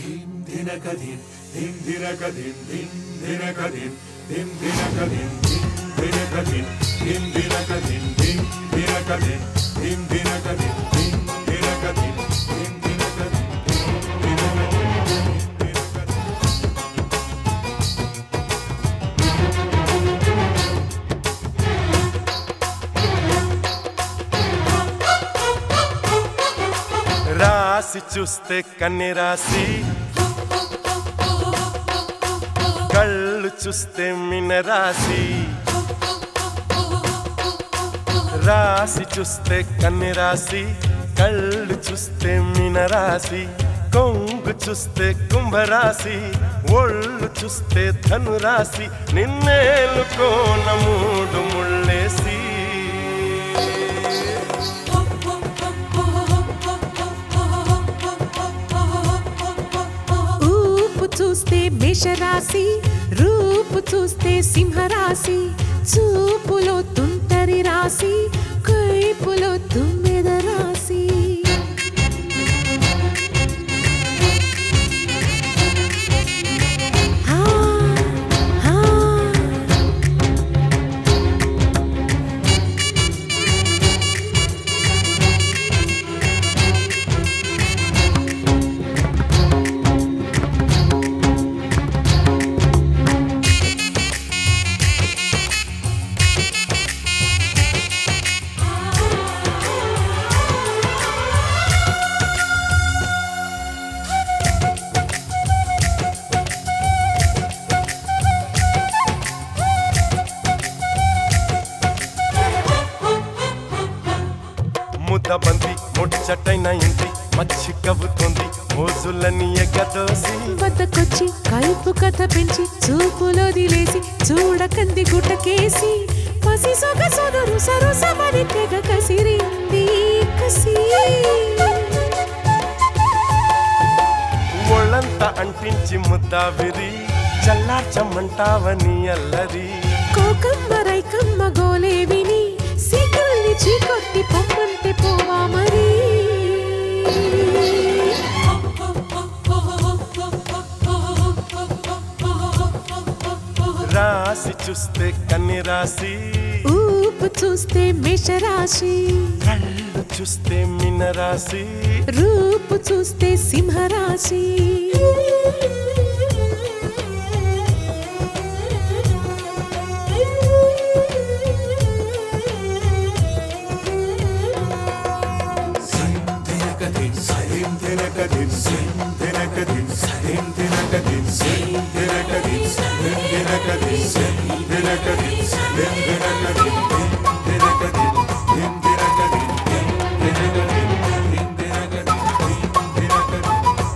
ధిం ధినక ధిం ధిం ధినక ధిం ధిం ధినక ధిం ధిం ధినక ధిం ధిం ధినక ధిం ధిం ధినక ధిం ధిం ధినక ధిం ధిం ధినక ధిం ధిం ధినక ధిం ధిం ధినక ధిం రాసి చూస్తే కన్నె రాసి కళ్ళు చూస్తే మిన రాసి రాసి చూస్తే కన్నె రాసి కళ్ళు చూస్తే మిన రాసి కొంగు చూస్తే కుంభరాశి ఒళ్ళు చూస్తే ధను రాశి నిన్నేలుకోన మూడు ముళ్ళేసి ఊపు చూస్తే మేషరాశి రూపు చూస్తే సింహరాశి చూపులో తుంటరి రాశి కైపులో తుమ్మెద రాశి ఆ, ఆ. ముద్దబంది ముచ్చటైన ఇంటి మచ్చి కవ్వుతుంది మోజులని ఎగదోసి వద్దకొచ్చి కైపు కథ పెంచి చూపులో దిలేసి చూడకంది గుట్టకేసి పసి సొగ సొదరు సరుసమని తెగ కసిరింది కసి ఒళ్ళంతా అంటించి ముద్దావిరి చల్లార్చమ్మంటావని అల్లరి కోకమ్మ రైకమ్మ గోలే విని సీకుల్ని చీకొట్టి పొమ్మంటే పోవా మరి రాసి చూస్తే కన్నె రాసి ఊపు చూస్తే మేషరాశి కళ్ళు చూస్తే మిన రాసి రూపు చూస్తే సింహరాశి ధినక ధిం ధిం ధినక ధిం ధిం ధినక ధిం ధిం ధినక ధిం ధిం ధినక ధిం ధిం ధినక ధిం ధిం ధినక ధిం ధిం ధినక ధిం ధిం ధినక ధిం ధిం ధినక ధిం ధిం ధినక ధిం ధిం ధినక ధిం ధిం ధినక ధిం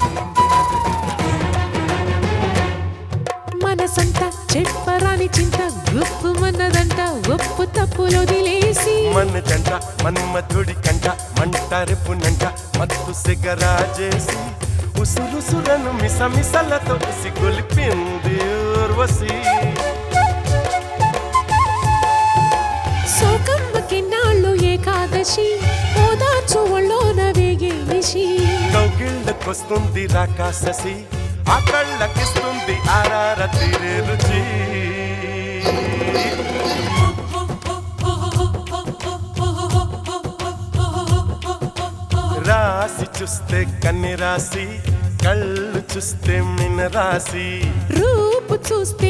మనసంత చెప్పరాని చింత గుప్పు మన్నదంట ఒప్పు తప్పులు వదిలేసి మన జంట మన్మధుడి కంట మంట రెప్పునంట మత్తు సిగరాజేసి ఉసురుసురను మిస మిసలతో సిగొలిపింది ఊర్వశి సోకమ్మకి నాళ్ళు ఏకాదశి ఓదార్చు ఒళ్ళోన వేగే నిషి కౌగిళ్ళకొస్తుంది రాకాశసి ఆ కళ్ళకిస్తుంది ఆరార తీరే రుచి రాసి చూస్తే కన్నె రాసి కళ్ళు చూస్తే మిన రాసి రూపు చూస్తే